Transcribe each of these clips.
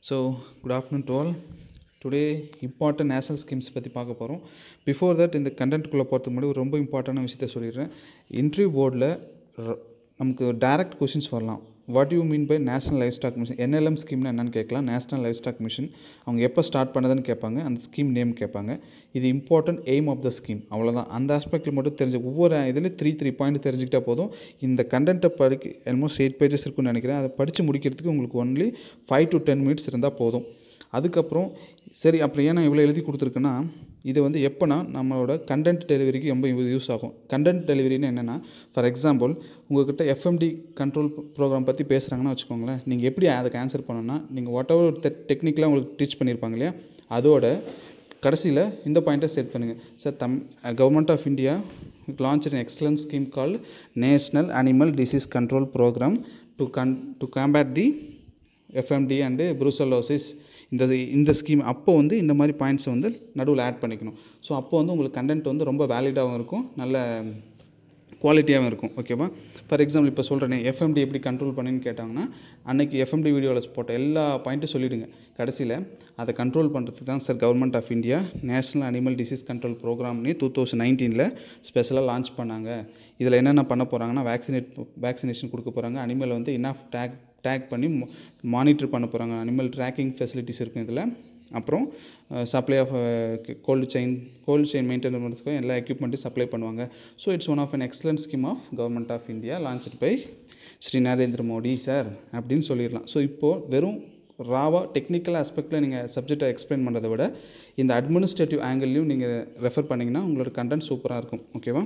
so good afternoon to all today important national schemes பற்றி பார்க்க போகிறோம் பிஃபோர் தட் இந்த கண்டென்ட்குள்ளே போகிறதுக்கு முன்னாடி ஒரு ரொம்ப இம்பார்ட்டண்டான விஷயத்த சொல்லிடுறேன் இன்டர்வியூ போர்டில் நமக்கு டைரக்ட் கொஷின்ஸ் வரலாம் what you mean by national life stock mission NLM ஸ்கீம்னா என்னன்னு கேட்கலாம் நேஷனல் லைஃப் ஸ்டாக் மிஷன் அவங்க எப்போ ஸ்டார்ட் பண்ணதுன்னு கேட்பாங்க அந்த ஸ்கீம் நேம் கேட்பாங்க இது important aim of the scheme அவ்வளோதான் அந்த ஆஸ்பெக்டில் மட்டும் தெரிஞ்சு ஒவ்வொரு இதுலேயும் த்ரீ த்ரீ பாயிண்ட் தெரிஞ்சுக்கிட்டா போதும் இந்த கண்டென்ட்டை படிக்க ஆல்மோஸ்ட் எயிட் பேஜஸ் இருக்குன்னு நினைக்கிறேன் அதை படித்து முடிக்கிறதுக்கு உங்களுக்கு only five to ten minutes இருந்தால் போதும் அதுக்கப்புறம் சரி அப்புறம் ஏன் நான் இவ்வளோ எழுதி கொடுத்துருக்கேன்னா இது வந்து எப்போனா நம்மளோட கண்டென்ட் டெலிவரிக்கு ரொம்ப யூஸ் ஆகும் கண்டென்ட் டெலிவரின்னு என்னென்னா ஃபார் எக்ஸாம்பிள் உங்கள்கிட்ட எஃப்எம்டி கண்ட்ரோல் ப்ரோக்ராம் பற்றி பேசுகிறாங்கன்னு வச்சுக்கோங்களேன் நீங்கள் எப்படி அதுக்கு ஆன்சர் பண்ணணும்னா நீங்கள் வாட் எவர் டெக்னிக்கலாக உங்களுக்கு டீச் பண்ணியிருப்பாங்க இல்லையா அதோட கடைசியில் இந்த பாயிண்ட்டை செட் பண்ணுங்கள் sir the government of India launch an excellent scheme called national animal disease control programme to com to combat the FMD and brucellosis இந்த இந்த ஸ்கீம் அப்போ வந்து இந்த மாதிரி பாயிண்ட்ஸை வந்து நடுவில் ஆட் பண்ணிக்கணும் ஸோ அப்போ வந்து உங்களுக்கு கண்டென்ட் வந்து ரொம்ப வேலிடாகவும் இருக்கும் நல்ல குவாலிட்டியாகவும் இருக்கும் ஓகேவா ஃபார் எக்ஸாம்பிள் இப்போ சொல்கிறேனே எஃப்எம்டி எப்படி கண்ட்ரோல் பண்ணின்னு கேட்டாங்கன்னா அன்றைக்கி எஃப்எம்டி வீடியோவில் போட்ட எல்லா பாயிண்ட்டும் சொல்லிவிடுங்க கடைசியில் அதை கண்ட்ரோல் பண்ணுறதுக்கு தான் sir government of India national animal disease control ப்ரோக்ராம்னு டூ தௌசண்ட் நைன்டீனில் ஸ்பெஷலாக லான்ச் பண்ணாங்க இதில் என்னென்ன பண்ண போகிறாங்கன்னா வேக்சினேட் வேக்சினேஷன் கொடுக்க போகிறாங்க அனிமலை வந்து இனாஃப் டேக் டேக் பண்ணி மானிட்டர் பண்ண போகிறாங்க அனிமல் ட்ராக்கிங் ஃபெசிலிட்டிஸ் இருக்கும் இதில் அப்புறம் supply of cold chain cold chain maintain பண்ணுறதுக்கு எல்லா எக்யூப்மெண்ட்டும் சப்ளை பண்ணுவாங்க so it's one of an excellent scheme of government of India launch by Shri Narendra Modi sir அப்படின்னு சொல்லிடலாம் ஸோ இப்போது வெறும் ராவாக டெக்னிக்கல் ஆஸ்பெக்டில் நீங்கள் சப்ஜெக்டை எக்ஸ்பிளைன் பண்ணுறதை விட இந்த அட்மினிஸ்ட்ரேட்டிவ் ஆங்கிள்லையும் நீங்கள் ரெஃபர் பண்ணிங்கன்னா உங்களோட கண்டென்ட் சூப்பராக இருக்கும் ஓகேவா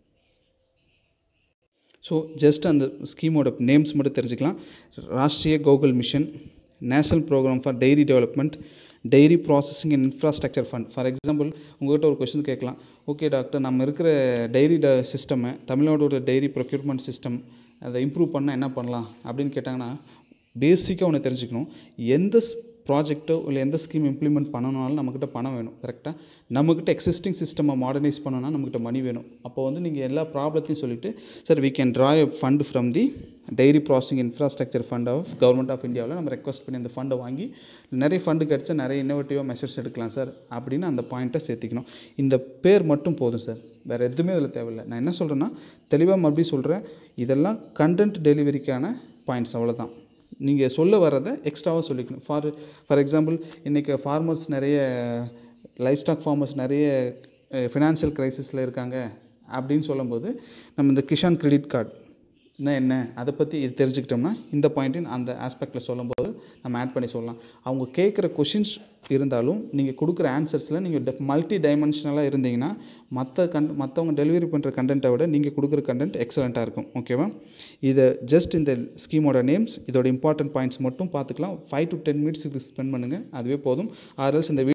ஸோ ஜஸ்ட் அந்த ஸ்கீமோட நேம்ஸ் மட்டும் தெரிஞ்சுக்கலாம் Rashtriya Gokul mission national programme for dairy development dairy processing and infrastructure fund for example உங்கள்கிட்ட ஒரு கொஸ்டின் கேட்கலாம் ஓகே டாக்டர் நம்ம இருக்கிற டெய்ரி ட சிஸ்டமை தமிழ்நாடோட டெய்ரி ப்ரொக்யூர்மெண்ட் சிஸ்டம் அதை இம்ப்ரூவ் பண்ணால் என்ன பண்ணலாம் அப்படின்னு கேட்டாங்கன்னா பேசிக்காக ஒன்று தெரிஞ்சுக்கணும் எந்த ப்ராஜெக்ட்டோ இல்லை எந்த ஸ்கீம் இம்ப்ளிமெண்ட் பண்ணணுனாலும் நம்மக்கிட்ட பணம் வேணும் கரெக்டாக நம்மக்கிட்ட எக்ஸிஸ்டிங் சிஸ்டமை மாடர்னைஸ் பண்ணணும்னா நம்மக்கிட்ட மணி வேணும் அப்போ வந்து நீங்கள் எல்லா ப்ராப்ளத்தையும் சொல்லிவிட்டு sir we can draw a fund from the dairy processing infrastructure fund of government of இந்தியாவில் நம்ம ரெக்வஸ்ட் பண்ணி அந்த ஃபண்டை வாங்கி நிறைய ஃபண்டு கிடச்சா நிறைய இன்னோவேட்டிவாக மெஷர்ஸ் எடுக்கலாம் சார் அப்படின்னு அந்த பாயிண்ட்டை சேர்த்திக்கணும் இந்த பேர் மட்டும் போதும் சார் வேறு எதுவுமே அதில் தேவையில்லை நான் என்ன சொல்கிறேன்னா தெளிவாக மறுபடியும் சொல்கிறேன் இதெல்லாம் கண்டென்ட் டெலிவரிக்கான பாயிண்ட்ஸ் அவ்வளோதான் நீங்கள் சொல்ல வர்றதை எக்ஸ்ட்ராவாக சொல்லிக்கணும் ஃபார் ஃபார் எக்ஸாம்பிள் இன்றைக்கி ஃபார்மர்ஸ் நிறைய லைஃப் ஸ்டாக் ஃபார்மர்ஸ் நிறைய ஃபினான்ஷியல் க்ரைசிஸில் இருக்காங்க அப்படின்னு சொல்லும்போது நம்ம இந்த கிஷான் கிரெடிட் கார்டு என்ன அதை பற்றி இது தெரிஞ்சுக்கிட்டோம்னா இந்த பாயிண்ட்டின் அந்த ஆஸ்பெக்டில் சொல்லும்போது நம்ம ஆட் பண்ணி சொல்லலாம் அவங்க கேட்குற கொஷின்ஸ் இருந்தாலும் நீங்கள் கொடுக்குற ஆன்சர்ஸில் நீங்கள் டெ மல்டி டைமென்ஷனலாக இருந்தீங்கன்னா மற்ற கண் மற்றவங்க டெலிவரி பண்ணுற கண்டென்ட்டை விட நீங்கள் கொடுக்குற கண்டென்ட் எக்ஸலண்ட்டாக இருக்கும் ஓகேவா இதை ஜஸ்ட் இந்த ஸ்கீமோட நேம்ஸ் இதோட இம்பார்ட்டன்ட் பாயிண்ட்ஸ் மட்டும் பார்த்துக்கலாம் ஃபைவ் டு டென் மினிட்ஸ் இது ஸ்பெண்ட் பண்ணுங்கள் அதுவே போதும் ஆர்எல்ஸ் இந்த